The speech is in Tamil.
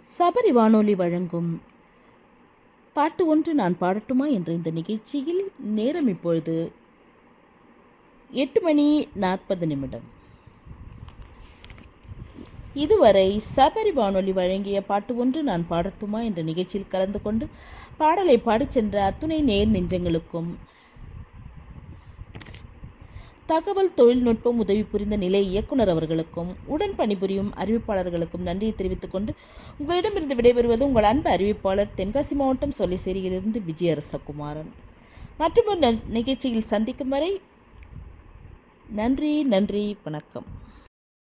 சபரி வானொலி வழங்கும் பாட்டு ஒன்று நான் பாடட்டுமா என்ற இந்த நிகழ்ச்சியில் நேரம் இப்பொழுது எட்டு மணி நாற்பது நிமிடம் இதுவரை சபரி வானொலி வழங்கிய பாட்டு ஒன்று நான் பாடட்டுமா என்ற நிகழ்ச்சியில் கலந்து கொண்டு பாடலை பாடிச் சென்ற அத்துணை நேர் நெஞ்சங்களுக்கும் தகவல் தொழில்நுட்பம் உதவி புரிந்த நிலை இயக்குனர் அவர்களுக்கும் உடன் பணிபுரியும் அறிவிப்பாளர்களுக்கும் நன்றியை தெரிவித்துக் கொண்டு உங்களிடமிருந்து விடைபெறுவது உங்கள் அன்பு அறிவிப்பாளர் தென்காசி மாவட்டம் சொல்லிசேரியிலிருந்து விஜயரசகுமாரன் மற்றும் ஒரு நிகழ்ச்சியில் சந்திக்கும் வரை நன்றி நன்றி வணக்கம்